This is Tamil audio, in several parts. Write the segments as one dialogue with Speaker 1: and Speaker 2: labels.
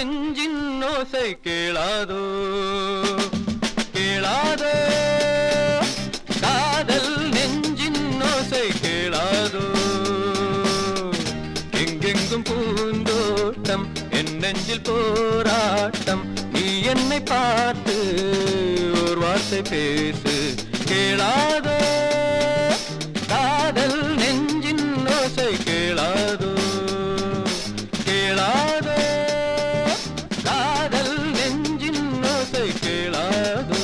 Speaker 1: நெஞ்சின் ஓசை கேளாதோ கேளாதோ காதல் நெஞ்சின் ஓசை கேளாதோ எங்கெங்கும் பூந்தோட்டம் என் நெஞ்சில் போராட்டம் நீ என்னை பார்த்து ஒரு வார்த்தை பேசு கேளாதோ காதல் நெஞ்சின் ஓசை கேளாதோ கேளாதோ காதல் நெஞ்சின் ஓசை கேளாதோ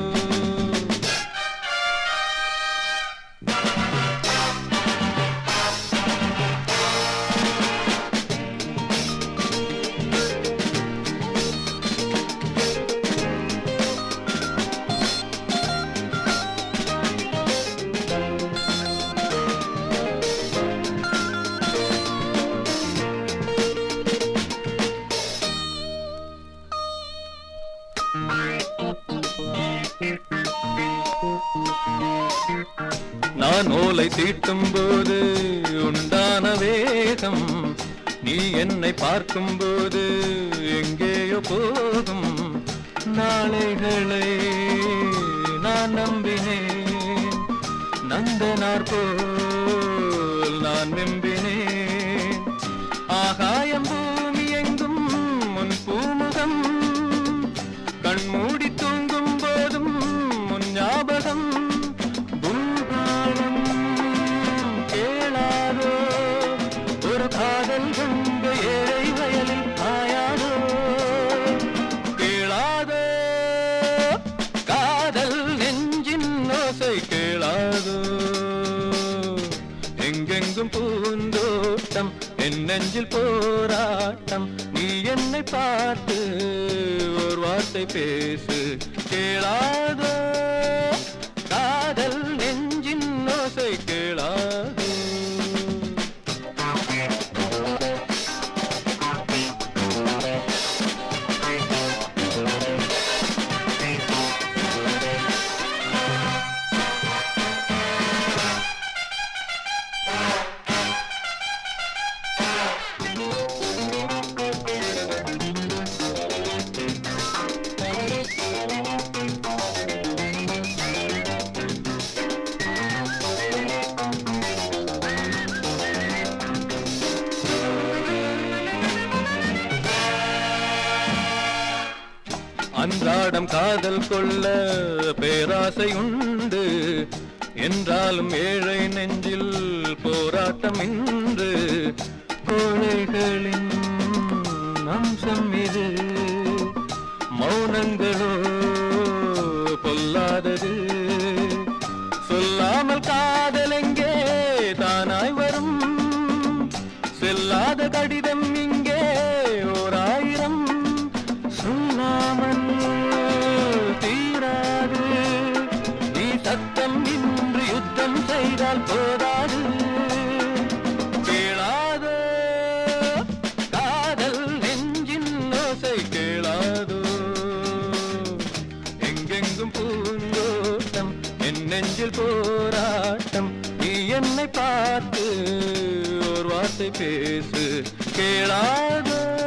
Speaker 1: நான் ஓலை தீட்டும் போது உண்டான வேகம் நீ என்னை பார்க்கும் போது எங்கேயோ போகும் நாளைகளை நான் நம்பினேன் நந்தனார் போல் நான் வெம்பினேன் ஆகாயம் பூமி எங்கும் முன் பூமுகம் கண்மூடி தூங்கும் போதும் முன் ஞாபகம் பூபாலம் கேளாதோ ஒரு காதல் கங்க ஏழை வயலில் ஆயாதோ கேளாதோ காதல் நெஞ்சின் ஓசை கேளாதோ எங்கெங்கும் பூந்தோட்டம் என் நெஞ்சில் போராட்டம் நீ என்னை பார்த்து ஒரு வார்த்தை பேசு கேளாதோ காதல் நெஞ்சின் ஓசை கேளாதோ அன்றாடம் காதல் கொள்ள பேராசை உண்டு என்றாலும் ஏழை நெஞ்சில் போராட்டம் இன்று கோழைகளின் அம்சம் இது மௌனங்களோ பொல்லாதது சொல்லாமல் காதல் எங்கே தானாய் வரும் செல்லாத கடிதம் இங்கே ஓர் ஆயிரம் சொல்லாமல் தீராது நீ சத்தம் இன்று யுத்தம் செய்தால் போதாது கேளாதோ காதல் நெஞ்சின் ஓசை கேளாதோ எங்கெங்கும் பூந்தோட்டம் என் நெஞ்சில் போராட்டம் நீ என்னை பார்த்து ஒரு வார்த்தை பேசு கேளாதோ